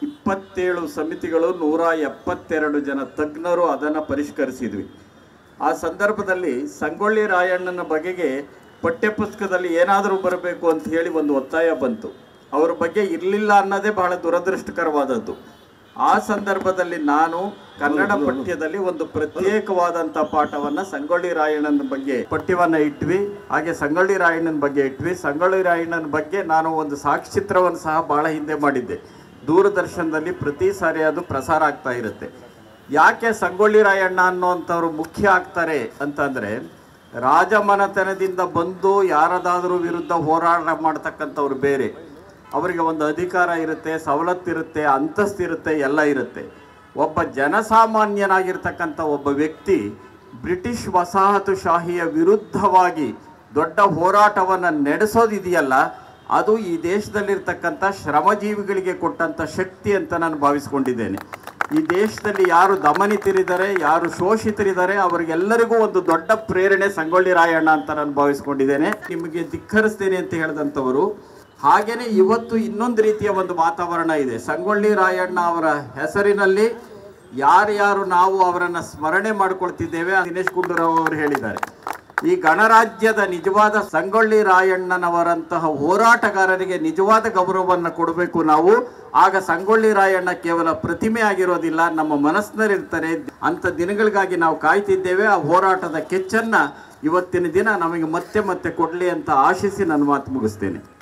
ಇಪ್ಪತ್ತೇಳು ಸಮಿತಿಗಳು ನೂರ ಎಪ್ಪತ್ತೆರಡು ಜನ ತಜ್ಞರು ಅದನ್ನು ಪರಿಷ್ಕರಿಸಿದ್ವಿ ಆ ಸಂದರ್ಭದಲ್ಲಿ ಸಂಗೊಳ್ಳಿ ರಾಯಣ್ಣನ ಬಗೆಗೆ ಪಠ್ಯಪುಸ್ತಕದಲ್ಲಿ ಏನಾದರೂ ಬರಬೇಕು ಅಂತ ಹೇಳಿ ಒಂದು ಒತ್ತಾಯ ಬಂತು ಅವ್ರ ಬಗ್ಗೆ ಇರಲಿಲ್ಲ ಅನ್ನೋದೇ ಬಹಳ ದುರದೃಷ್ಟಕರವಾದದ್ದು ಆ ಸಂದರ್ಭದಲ್ಲಿ ನಾನು ಕನ್ನಡ ಪಠ್ಯದಲ್ಲಿ ಒಂದು ಪ್ರತ್ಯೇಕವಾದಂಥ ಪಾಠವನ್ನ ಸಂಗೊಳ್ಳಿ ರಾಯಣ್ಣನ ಬಗ್ಗೆ ಪಠ್ಯವನ್ನ ಇಟ್ವಿ ಹಾಗೆ ಸಂಗೊಳ್ಳಿ ರಾಯಣ್ಣನ ಬಗ್ಗೆ ಇಟ್ವಿ ಸಂಗೊಳ್ಳಿ ರಾಯಣ್ಣನ ಬಗ್ಗೆ ನಾನು ಒಂದು ಸಾಕ್ಷಿಚಿತ್ರವನ್ನು ಸಹ ಬಹಳ ಹಿಂದೆ ಮಾಡಿದ್ದೆ ದೂರದರ್ಶನದಲ್ಲಿ ಪ್ರತಿ ಸಾರಿ ಅದು ಪ್ರಸಾರ ಆಗ್ತಾ ಇರುತ್ತೆ ಯಾಕೆ ಸಂಗೊಳ್ಳಿ ರಾಯಣ್ಣ ಅನ್ನೋಂಥವ್ರು ಮುಖ್ಯ ಆಗ್ತಾರೆ ಅಂತಂದ್ರೆ ರಾಜಮನೆತನದಿಂದ ಬಂದು ಯಾರದಾದರೂ ವಿರುದ್ಧ ಹೋರಾಟ ಮಾಡ್ತಕ್ಕಂಥವ್ರು ಬೇರೆ ಅವರಿಗೆ ಒಂದು ಅಧಿಕಾರ ಇರುತ್ತೆ ಸವಲತ್ತಿರುತ್ತೆ ಅಂತಸ್ತಿರುತ್ತೆ ಎಲ್ಲ ಇರುತ್ತೆ ಒಬ್ಬ ಜನಸಾಮಾನ್ಯನಾಗಿರ್ತಕ್ಕಂಥ ಒಬ್ಬ ವ್ಯಕ್ತಿ ಬ್ರಿಟಿಷ್ ವಸಾಹತುಶಾಹಿಯ ವಿರುದ್ಧವಾಗಿ ದೊಡ್ಡ ಹೋರಾಟವನ್ನು ನಡೆಸೋದಿದೆಯಲ್ಲ ಅದು ಈ ದೇಶದಲ್ಲಿರ್ತಕ್ಕಂಥ ಶ್ರಮಜೀವಿಗಳಿಗೆ ಕೊಟ್ಟಂಥ ಶಕ್ತಿ ಅಂತ ನಾನು ಭಾವಿಸ್ಕೊಂಡಿದ್ದೇನೆ ಈ ದೇಶದಲ್ಲಿ ಯಾರು ದಮನಿತರಿದ್ದಾರೆ ಯಾರು ಶೋಷಿತರಿದ್ದಾರೆ ಅವರಿಗೆಲ್ಲರಿಗೂ ಒಂದು ದೊಡ್ಡ ಪ್ರೇರಣೆ ಸಂಗೊಳ್ಳಿ ರಾಯಣ್ಣ ಅಂತ ನಾನು ಭಾವಿಸ್ಕೊಂಡಿದ್ದೇನೆ ನಿಮಗೆ ಧಿಕ್ಕರಿಸ್ತೇನೆ ಅಂತ ಹೇಳಿದಂಥವರು ಹಾಗೇನೆ ಇವತ್ತು ಇನ್ನೊಂದು ರೀತಿಯ ಒಂದು ವಾತಾವರಣ ಇದೆ ಸಂಗೊಳ್ಳಿ ರಾಯಣ್ಣ ಅವರ ಹೆಸರಿನಲ್ಲಿ ಯಾರ್ಯಾರು ನಾವು ಅವರನ್ನು ಸ್ಮರಣೆ ಮಾಡ್ಕೊಳ್ತಿದ್ದೇವೆ ದಿನೇಶ್ ಗುಂಡೂರಾವ್ ಅವರು ಹೇಳಿದ್ದಾರೆ ಈ ಗಣರಾಜ್ಯದ ನಿಜವಾದ ಸಂಗೊಳ್ಳಿ ರಾಯಣ್ಣನವರಂತಹ ಹೋರಾಟಗಾರರಿಗೆ ನಿಜವಾದ ಗೌರವವನ್ನು ಕೊಡಬೇಕು ನಾವು ಆಗ ಸಂಗೊಳ್ಳಿ ರಾಯಣ್ಣ ಕೇವಲ ಪ್ರತಿಮೆ ಆಗಿರೋದಿಲ್ಲ ನಮ್ಮ ಮನಸ್ಸಿನಲ್ಲಿರ್ತಾರೆ ಅಂತ ದಿನಗಳಿಗಾಗಿ ನಾವು ಕಾಯ್ತಿದ್ದೇವೆ ಆ ಹೋರಾಟದ ಕೆಚ್ಚನ್ನ ಇವತ್ತಿನ ದಿನ ನಮಗೆ ಮತ್ತೆ ಮತ್ತೆ ಕೊಡಲಿ ಅಂತ ಆಶಿಸಿ ನನ್ನ ಮಾತು ಮುಗಿಸ್ತೇನೆ